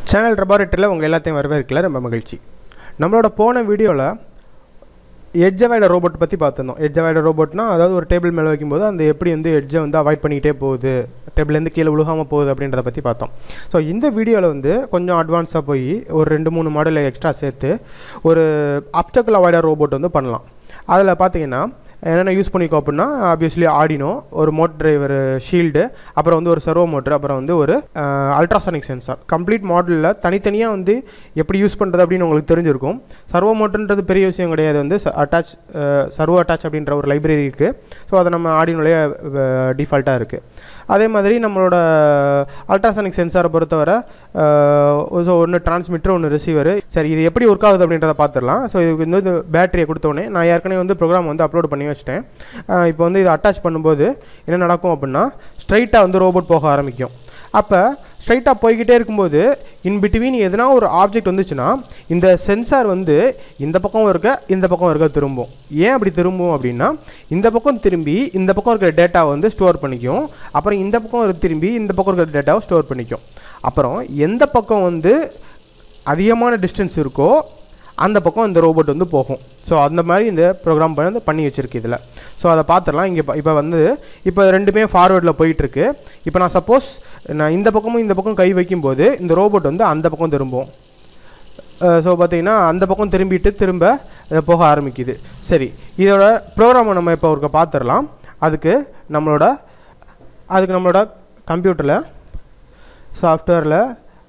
channel லெபார்ட்டரியில் உங்கள் எல்லாத்தையும் வரவேற்கல ரொம்ப மகிழ்ச்சி நம்மளோட போன வீடியோவில் எட்ஜவைட ரோபோட் பற்றி பார்த்துருந்தோம் எட்ஜவைட ரோபோட்னா அதாவது ஒரு டேபிள் மேலே வைக்கும்போது அந்த எப்படி வந்து எட்ஜை வந்து அவாய்ட் பண்ணிக்கிட்டே போகுது டேபிள்லேருந்து கீழே விழுகாமல் போகுது அப்படின்றத பற்றி பார்த்தோம் ஸோ இந்த வீடியோவில் வந்து கொஞ்சம் அட்வான்ஸாக போய் ஒரு ரெண்டு மூணு மாடலை எக்ஸ்ட்ரா சேர்த்து ஒரு அப்டக்கல் அவாய்டர் ரோபோட் வந்து பண்ணலாம் அதில் பார்த்தீங்கன்னா என்னென்ன யூஸ் பண்ணிக்கோ அப்படின்னா ஆப்வியஸ்லி ஆடினோ ஒரு மோட்டர் டிரைவர் ஷீல்டு அப்புறம் வந்து ஒரு சர்வோ மோட்டர் அப்புறம் வந்து ஒரு அல்ட்ராசானிக் சென்சார் கம்ப்ளீட் மாடலில் தனித்தனியாக வந்து எப்படி யூஸ் பண்ணுறது அப்படின்னு உங்களுக்கு தெரிஞ்சிருக்கும் சர்வோ மோட்டர்ன்றது பெரிய விஷயம் கிடையாது வந்து அட்டாச் சர்வோ அட்டாச் அப்படின்ற ஒரு லைப்ரரி இருக்குது ஸோ அதை நம்ம ஆடினோலேயே டிஃபால்ட்டாக இருக்குது அதே மாதிரி நம்மளோட அல்ட்ராசானிக் சென்சாரை பொறுத்தவரை ஸோ ஒன்று டிரான்ஸ்மிட்டர் ஒன்று ரிசீவர் சரி இது எப்படி ஒர்க் ஆகுது அப்படின்றத பார்த்துடலாம் ஸோ இதுக்கு வந்து பேட்டரியை கொடுத்தோடனே நான் ஏற்கனவே வந்து ப்ரோக்ராம் வந்து அப்லோட் பண்ணி வச்சிட்டேன் இப்போ வந்து இதை அட்டாச் பண்ணும்போது என்ன நடக்கும் அப்படின்னா ஸ்ட்ரைட்டாக வந்து ரோபோட் போக ஆரம்பிக்கும் அப்போ ஸ்ட்ரைட்டாக போய்கிட்டே இருக்கும்போது இன் பிட்வீன் எதனா ஒரு ஆப்ஜெக்ட் வந்துச்சுன்னா இந்த சென்சார் வந்து இந்த பக்கம் இருக்க இந்த பக்கம் இருக்க திரும்பும் ஏன் அப்படி திரும்பும் அப்படின்னா இந்த பக்கம் திரும்பி இந்த பக்கம் இருக்கிற டேட்டாவை வந்து ஸ்டோர் பண்ணிக்கும் அப்புறம் இந்த பக்கம் திரும்பி இந்த பக்கம் இருக்கிற டேட்டாவை ஸ்டோர் பண்ணிக்கும் அப்புறம் எந்த பக்கம் வந்து அதிகமான டிஸ்டன்ஸ் இருக்கோ அந்த பக்கம் இந்த ரோபோட் வந்து போகும் ஸோ அந்த மாதிரி இந்த ப்ரோக்ராம் பண்ணி பண்ணி வச்சுருக்கு இதில் ஸோ அதை பார்த்துடலாம் இங்கே இப்போ வந்து இப்போ ரெண்டுமே ஃபார்வேர்டில் போயிட்டுருக்கு இப்போ நான் சப்போஸ் நான் இந்த பக்கமும் இந்த பக்கம் கை வைக்கும்போது இந்த ரோபோட் வந்து அந்த பக்கம் திரும்பும் ஸோ பார்த்தீங்கன்னா அந்த பக்கம் திரும்பிட்டு திரும்ப போக ஆரம்பிக்குது சரி இதோட ப்ரோக்ராமை நம்ம இப்போ ஒருக்க பார்த்துடலாம் அதுக்கு நம்மளோட அதுக்கு நம்மளோட கம்ப்யூட்டரில் சாஃப்ட்வேரில்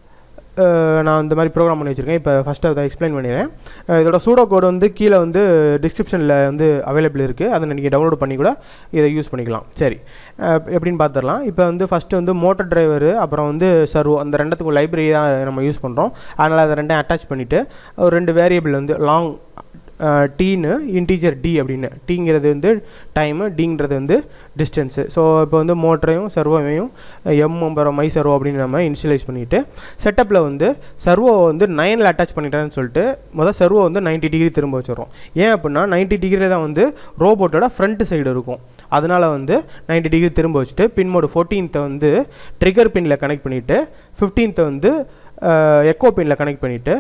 நான் இந்த மாதிரி ப்ரோக்ராம் பண்ணி வச்சுருக்கேன் இப்போ ஃபஸ்ட்டு அதை எக்ஸ்பிளைன் பண்ணிடுறேன் இதோட சூடோ கோடு வந்து கீழே வந்து டிஸ்கிரிப்ஷனில் வந்து அவைலபிள் இருக்குது அதை நீங்கள் டவுன்லோட் பண்ணி கூட இதை யூஸ் பண்ணிக்கலாம் சரி எப்படின்னு பார்த்துடலாம் இப்போ வந்து ஃபஸ்ட்டு வந்து மோட்டர் டிரைவர் அப்புறம் வந்து சர்வோ அந்த ரெண்டுத்துக்கும் லைப்ரரி தான் நம்ம யூஸ் பண்ணுறோம் அதனால் அதை ரெண்டையும் அட்டாச் பண்ணிவிட்டு ஒரு ரெண்டு வேரியபிள் வந்து லாங் டீன்னு இன்டீஜர் டி அப்படின்னு டீங்கிறது வந்து டைமு டிங்கிறது வந்து டிஸ்டன்ஸு ஸோ இப்போ வந்து மோட்டரையும் சர்வோவையும் எம் அப்புறம் மை சர்வோ அப்படின்னு நம்ம இனிஷியலைஸ் பண்ணிவிட்டு செட்டப்பில் வந்து சர்வோ வந்து நைனில் அட்டாச் பண்ணிட்டேன்னு சொல்லிட்டு முதல் சர்வோ வந்து நைன்ட்டி டிகிரி திரும்ப வச்சிடறோம் ஏன் அப்படின்னா நைன்ட்டி டிகிரியில் தான் வந்து ரோபோட்டோட ஃப்ரண்ட் சைடு இருக்கும் அதனால் வந்து நைன்ட்டி டிகிரி திரும்ப வச்சுட்டு பின் மோடு ஃபோர்டீன்த்தை வந்து ட்ரிகர் பின்னில் கனெக்ட் பண்ணிவிட்டு ஃபிஃப்டீன்த்தை வந்து எக்கோ பின்னில் கனெக்ட் பண்ணிவிட்டு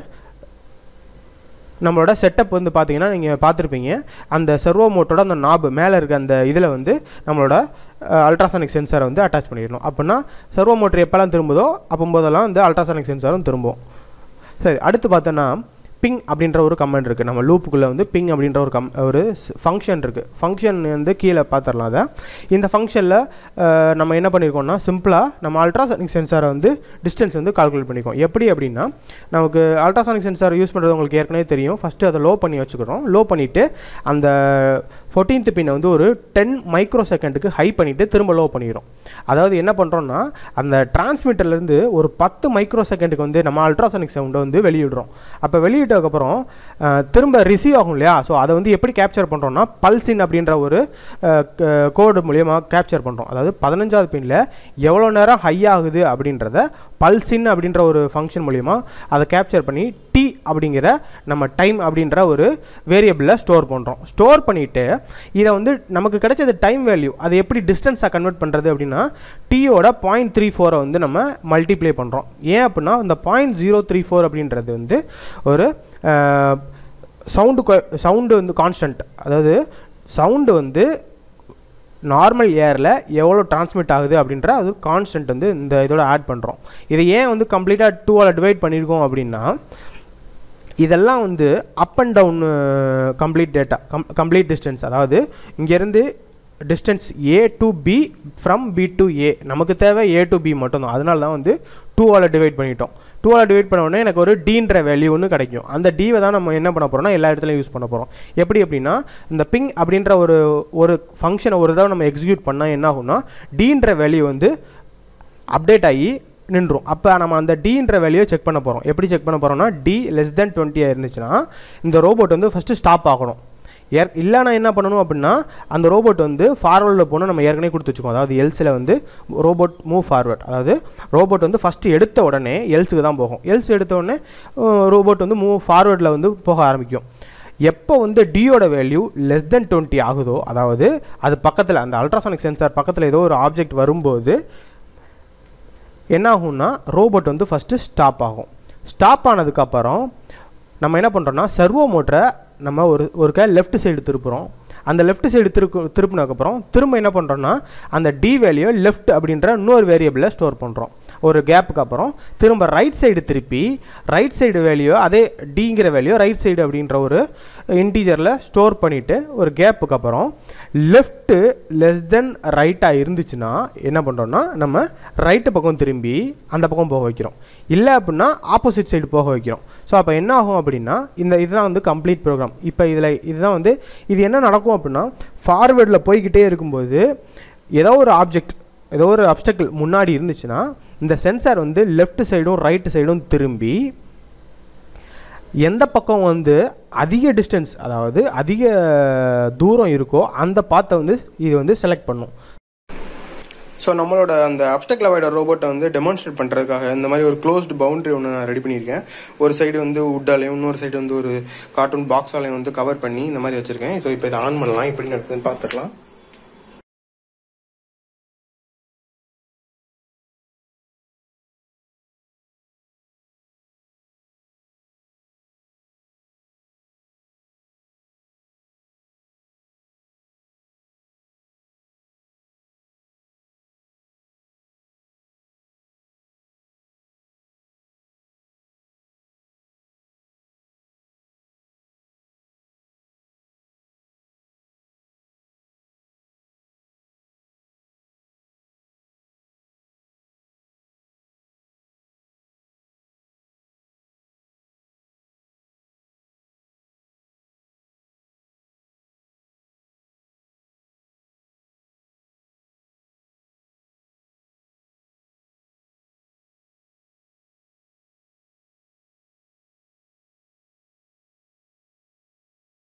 நம்மளோட செட்டப் வந்து பார்த்தீங்கன்னா நீங்கள் பார்த்துருப்பீங்க அந்த சர்வோ மோட்டோட அந்த நாபு மேலே இருக்க அந்த இதில் வந்து நம்மளோட அல்ட்ராசானிக் சென்சாரை வந்து அட்டாச் பண்ணிடணும் அப்படின்னா சர்வோ மோட்டர் எப்போல்லாம் திரும்புதோ அப்போம்போதெல்லாம் வந்து அல்ட்ராசானிக் சென்சாரும் திரும்பும் சரி அடுத்து பார்த்தோன்னா பிங் அப்படின்ற ஒரு கமெண்ட் இருக்குது நம்ம லூப்புக்குள்ளே வந்து பிங் அப்படின்ற ஒரு கம் ஒரு ஃபங்க்ஷன் இருக்குது ஃபங்க்ஷன் வந்து கீழே பார்த்துடலாம் அதை இந்த ஃபங்க்ஷனில் நம்ம என்ன பண்ணியிருக்கோம்னா சிம்பிளாக நம்ம அல்ட்ராசானிக் சென்சாரை வந்து டிஸ்டன்ஸ் வந்து கால்குலேட் பண்ணிக்கோம் எப்படி அப்படின்னா நமக்கு அல்ட்ராசானிக் சென்சார் யூஸ் பண்ணுறது உங்களுக்கு ஏற்கனவே தெரியும் ஃபஸ்ட்டு அதை லோ பண்ணி வச்சுக்கிறோம் லோ பண்ணிவிட்டு அந்த ஃபோர்டீன்த் பின்னை வந்து ஒரு டென் மைக்ரோ செகண்டுக்கு ஹை பண்ணிவிட்டு திரும்ப லோ பண்ணிடுறோம் அதாவது என்ன பண்ணுறோம்னா அந்த டிரான்ஸ்மிட்டர்லேருந்து ஒரு பத்து மைக்ரோ செகண்டுக்கு வந்து நம்ம அல்ட்ராசானிக் சவுண்டை வந்து வெளியிடுறோம் அப்போ வெளியிட்டதுக்கப்புறம் திரும்ப ரிசீவ் ஆகும் இல்லையா ஸோ அதை வந்து எப்படி கேப்சர் பண்ணுறோம்னா பல்சின் அப்படின்ற ஒரு கோடு மூலியமாக கேப்சர் பண்ணுறோம் அதாவது பதினஞ்சாவது பின்னில் எவ்வளோ நேரம் ஹை ஆகுது அப்படின்றத பல்சின் அப்படின்ற ஒரு ஃபங்க்ஷன் மூலிமா அதை கேப்சர் பண்ணி டி அப்படிங்கிற நம்ம டைம் அப்படின்ற ஒரு வேரியபிளில் ஸ்டோர் பண்ணுறோம் ஸ்டோர் பண்ணிவிட்டு இதை வந்து நமக்கு கிடைச்சது டைம் வேல்யூ அதை எப்படி டிஸ்டன்ஸாக கன்வெர்ட் பண்ணுறது அப்படின்னா டீயோட பாயிண்ட் த்ரீ ஃபோரை வந்து நம்ம மல்டிப்ளை பண்ணுறோம் ஏன் அப்படின்னா இந்த பாயிண்ட் ஜீரோ த்ரீ ஃபோர் அப்படின்றது வந்து ஒரு சவுண்டு சவுண்டு வந்து கான்ஸ்டன்ட் அதாவது சவுண்டு வந்து நார்மல் ஏரில் எவ்வளோ டிரான்ஸ்மிட் ஆகுது அப்படின்ற அது கான்ஸ்டன்ட் வந்து இந்த இதோட ஆட் பண்ணுறோம் இதை ஏன் வந்து கம்ப்ளீட்டாக டூவால் டிவைட் பண்ணியிருக்கோம் அப்படின்னா இதெல்லாம் வந்து up and down complete data com complete distance அதாவது இங்கேருந்து distance A to B from B to A நமக்கு தேவை ஏ டு பி மட்டும்தான் அதனால தான் வந்து டூவால் டிவைட் பண்ணிட்டோம் டூவால் டிவைட் பண்ண உடனே எனக்கு ஒரு டீன்ற வேல்யூ ஒன்று கிடைக்கும் அந்த டீவை தான் நம்ம என்ன பண்ண போகிறோம்னா எல்லா இடத்துலையும் யூஸ் பண்ண போகிறோம் எப்படி அப்படின்னா இந்த பிங் அப்படின்ற ஒரு ஒரு ஃபங்க்ஷனை ஒரு தடவை நம்ம எக்ஸிக்யூட் பண்ணால் என்ன ஆகும்னா டீன்ற வேல்யூ வந்து அப்டேட் ஆகி நின்றும் அப்போ நம்ம அந்த டீன்ற வேல்யூ செக் பண்ண போகிறோம் எப்படி செக் பண்ண போகிறோம்னா டி லெஸ் தென் டுவெண்ட்டியாக இருந்துச்சுன்னா இந்த ரோபோட் வந்து ஃபஸ்ட்டு ஸ்டாப் ஆகணும் ஏற் இல்லைனா என்ன பண்ணணும் அப்படின்னா அந்த ரோபோட் வந்து ஃபார்வர்டில் போனால் நம்ம ஏற்கனவே கொடுத்து வச்சுக்கோம் அதாவது எல்ஸில் வந்து ரோபோட் மூவ் ஃபார்வர்ட் அதாவது ரோபோட் வந்து ஃபஸ்ட்டு எடுத்த உடனே எல்ஸுக்கு தான் போகும் எல்ஸ் எடுத்த உடனே ரோபோட் வந்து மூவ் ஃபார்வர்டில் வந்து போக ஆரம்பிக்கும் எப்போ வந்து டியோட வேல்யூ லெஸ் தென் டுவெண்ட்டி ஆகுதோ அதாவது அது பக்கத்தில் அந்த அல்ட்ராசானிக் சென்சார் பக்கத்தில் ஏதோ ஒரு ஆப்ஜெக்ட் வரும்போது என்ன ஆகும்னா ரோபோட் வந்து ஃபஸ்ட்டு ஸ்டாப் ஆகும் ஸ்டாப் ஆனதுக்கப்புறம் நம்ம என்ன பண்ணுறோம்னா சர்வோ மோட்டரை நம்ம ஒரு ஒரு கை லெஃப்ட் சைடு திருப்புறோம் அந்த லெஃப்ட் சைடு திருக்கு திருப்பினதுக்கப்புறம் திரும்ப என்ன பண்ணுறோம்னா அந்த டி வேல்யூ லெஃப்ட் அப்படின்ற இன்னொரு வேரியபிளில் ஸ்டோர் பண்ணுறோம் ஒரு கேப்புக்கு அப்புறம் திரும்ப ரைட் சைடு திருப்பி ரைட் சைடு வேல்யூ அதே டிங்கிற வேல்யூ ரைட் சைடு அப்படின்ற ஒரு இன்டீஜரில் ஸ்டோர் பண்ணிவிட்டு ஒரு கேப்புக்கு அப்புறம் லெஃப்ட்டு லெஸ் தென் ரைட்டாக இருந்துச்சுன்னா என்ன பண்ணுறோம்னா நம்ம ரைட்டு பக்கம் திரும்பி அந்த பக்கம் போக வைக்கிறோம் இல்லை அப்படின்னா ஆப்போசிட் சைடு போக வைக்கிறோம் ஸோ அப்போ என்ன ஆகும் அப்படின்னா இந்த இதுதான் வந்து கம்ப்ளீட் ப்ரோக்ராம் இப்போ இதில் இதுதான் வந்து இது என்ன நடக்கும் அப்படின்னா ஃபார்வேர்டில் போய்கிட்டே இருக்கும்போது ஏதோ ஒரு ஆப்ஜெக்ட் ஏதோ ஒரு அப்டக்கிள் முன்னாடி இருந்துச்சுன்னா இந்த சென்சார் வந்து லெஃப்ட் சைடும் ரைட்டு சைடும் திரும்பி எந்த பக்கம் வந்து அதிக டிஸ்டன்ஸ் அதாவது அதிக தூரம் இருக்கோ அந்த பாத்தை வந்து இது வந்து செலக்ட் பண்ணும் ஸோ நம்மளோட அந்த அப்டெக் அவாய்டர் ரோபோட்டை வந்து டெமான்ஸ்ட்ரேட் பண்ணுறதுக்காக இந்த மாதிரி ஒரு க்ளோஸ்டு பவுண்டரி ஒன்று நான் ரெடி பண்ணியிருக்கேன் ஒரு சைடு வந்து வுட்டாலையும் இன்னொரு சைடு வந்து ஒரு கார்ட்டூன் பாக்ஸாலையும் வந்து கவர் பண்ணி இந்த மாதிரி வச்சுருக்கேன் ஸோ இப்போ இதை ஆன் பண்ணலாம் எப்படி நடக்குதுன்னு பார்த்துக்கலாம்